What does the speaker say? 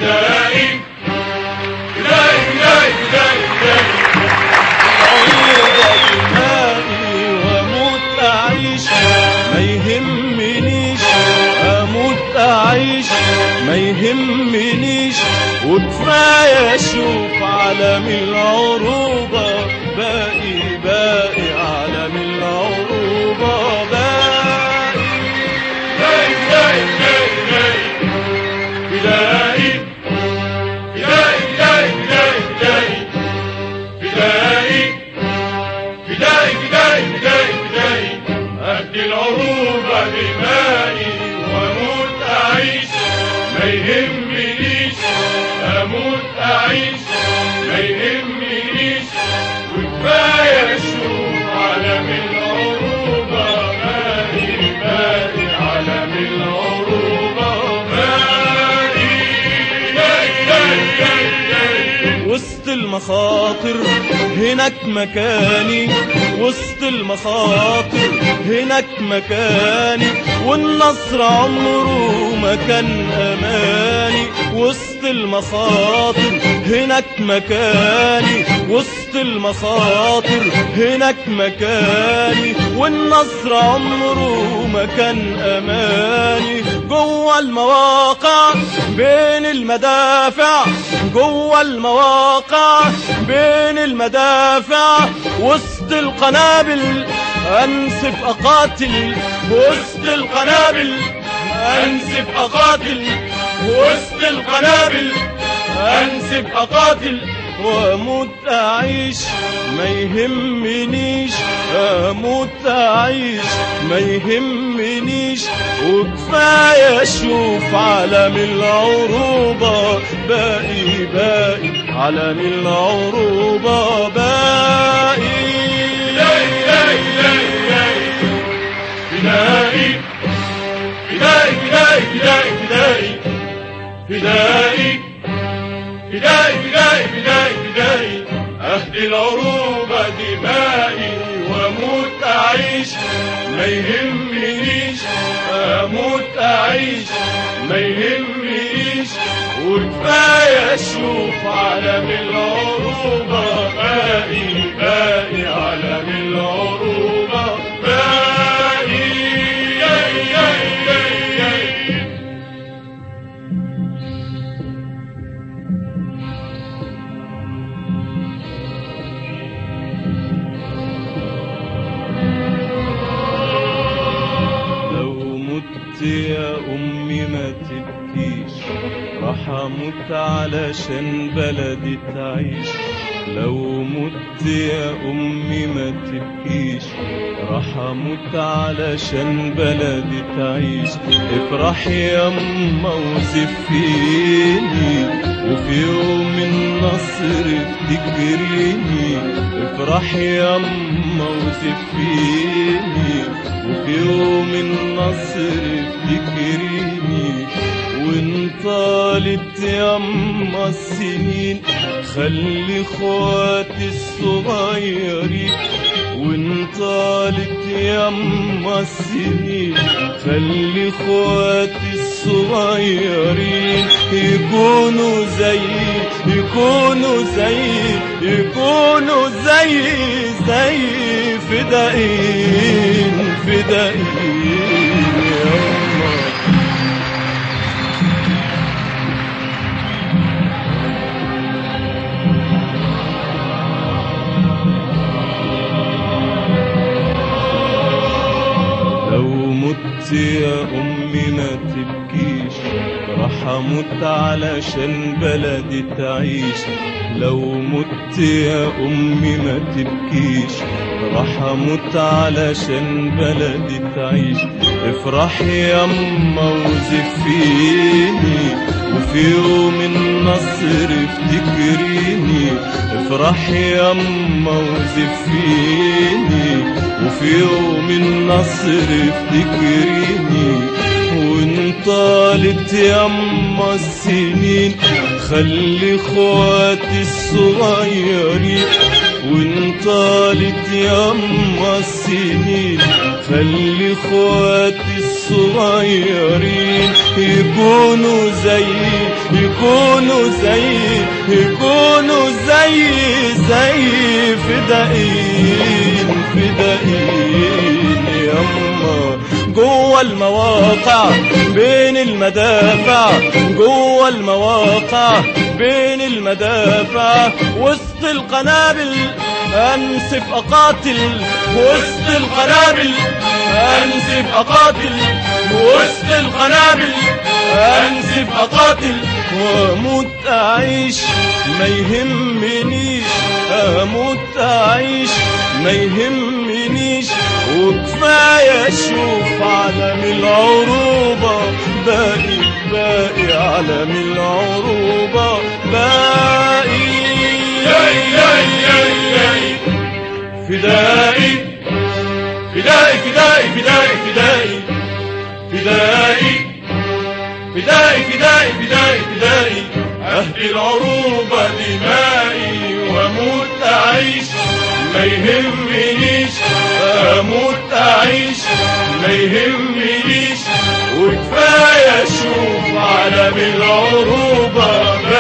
فدائي فدائي فدائي فدائي دمائي واموت اعيش ما يهمنيش اموت اعيش ما يهمنيش وكفايه اشوف عالم العروبه باقي باقي عالم العروبه باقي فدائي فدائي فدائي فدائي فدائي فدائي فدائي فدائي فدائي فدائي فدائي فدائي أهدي العروبة دمائي وأموت أعيش ما يهمنيش أموت أعيش ما يهمنيش وكفاية أشوف عالم العروبة باقي باقي عالم العروبة باقي باقي باقي باقي باقي وسط المخاطر هناك مكاني وسط المخاطر هناك مكاني والنصر عمره ما كان اماني وسط المخاطر هناك مكاني وسط المخاطر هناك مكاني والنصر عمره ما كان اماني جوه المواقع بين المدافع جوه المواقع بين المدافع وسط القنابل انسف اقاتل وسط القنابل انسف اقاتل وسط القنابل انسف اقاتل واموت اعيش ما يهمنيش اموت اعيش ما يهمنيش وكفايه اشوف عالم العروبه باقي باقي عالم العروبه باقي فدائي فدائي فدائي فدائي فدائي فدائي فدائي فدائي فدائي فدائي أهدي العروبة دمائي وأموت أعيش ما يهمنيش أموت أعيش ما يهمنيش وكفاية أشوف عالم العروبة باقي باقي عالم العروبة باقي ياي ياي ياي ياي لو مت يا أمي ما تبكيش راح أموت علشان بلدي تعيش لو مت يا أمي ما تبكيش راح أموت علشان بلدي تعيش افرح يا أما وزفيني وفي يوم النصر افتكريني افرح يا أما وزفيني وفي يوم النصر افتكريني وان طالت يما السنين خلي اخواتي الصغيرين وان طالت يما السنين خلي اخواتي الصغيرين يكونوا زي يكونوا زي يكونوا زي زي فدائين فدائين يا الله لو مت يا أمي ما تبكيش راح أموت علشان بلدي تعيش لو مت يا أمي ما تبكيش راح أموت علشان بلدي تعيش افرح يما وزفيني وفي يوم النصر افتكريني افرح يما وزفيني وفي يوم النصر افتكريني وان طالت يما السنين خلي اخواتي الصغيرين وان طالت يما السنين خلي اخواتي الصغيرين يكونوا زي يكونوا زي يكونوا زي زي فدائين فدائين يما جوه المواقع بين المدافع جوه المواقع بين المدافع وسط القنابل انسف اقاتل وسط القنابل انسف اقاتل وسط القنابل انسف اقاتل واموت اعيش ما يهمنيش اموت اعيش ما يهمنيش وكفايه اشوف علم العروبه باقي باقي علم العروبه باقي ياي ياي ياي ياي فدائي فدائي فدائي فدائي فدائي فدائي فدائي فدائي فدائي فدائي أهدي العروبة دمائي وأموت أعيش ما يهمنيش أموت أعيش ما يهمنيش وكفاية أشوف علم العروبة